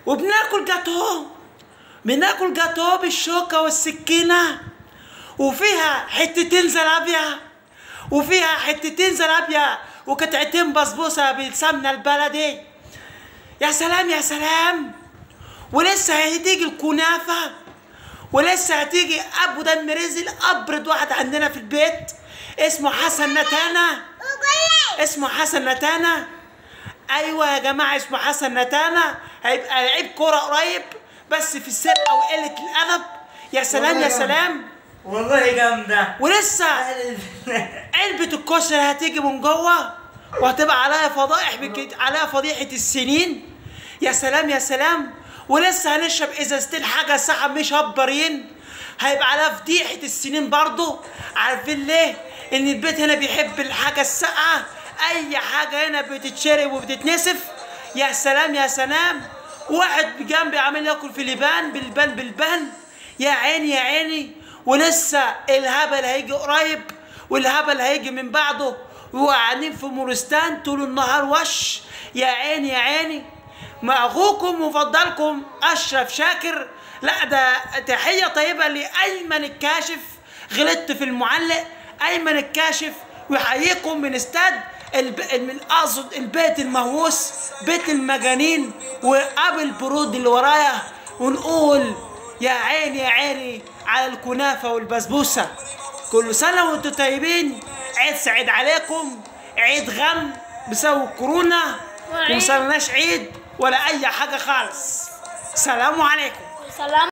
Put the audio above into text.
وبناكل جاتوه بناكل جاتوه بالشوكة والسكينة وفيها حتتين زلابيا وفيها حتتين زلابيا وقطعتين بسبوسة بالسمنة البلدي يا سلام يا سلام ولسه هتيجي الكنافة ولسه هتيجي ابو دم رزل ابرد واحد عندنا في البيت اسمه حسن نتانا اسمه حسن نتانا ايوه يا جماعه اسمه حسن نتانا هيبقى لعيب كوره قريب بس في السرقه وقله الادب يا سلام يا سلام والله جامدة ولسه علبه الكشري هتيجي من جوه وهتبقى عليها فضائح بك... عليها فضيحه السنين يا سلام يا سلام ولسه هنشرب ازازتين حاجه ساعه مش هبرين هيبقى عليها فضيحه السنين برضو عارفين ليه ان البيت هنا بيحب الحاجه الساقعه اي حاجه هنا بتتشرب وبتتنسف يا سلام يا سلام واحد جنبي عامل ياكل في لبان بالبان بالبان يا عيني يا عيني ولسه الهبل هيجي قريب والهبل هيجي من بعده وقاعدين في مورستان طول النهار وش يا عيني يا عيني مع اخوكم ومفضلكم اشرف شاكر لا ده تحيه طيبه لايمن الكاشف غلطت في المعلق ايمن الكاشف ويحييكم من استاد الب... من اقصد البيت المهووس بيت المجانين وابل برود اللي ورايا ونقول يا عيني يا عيني على الكنافه والبسبوسه كل سنه وانتم طيبين عيد سعيد عليكم عيد غم بسبب كورونا وعيد- ومسلناش عيد ولا اي حاجه خالص سلام عليكم سلام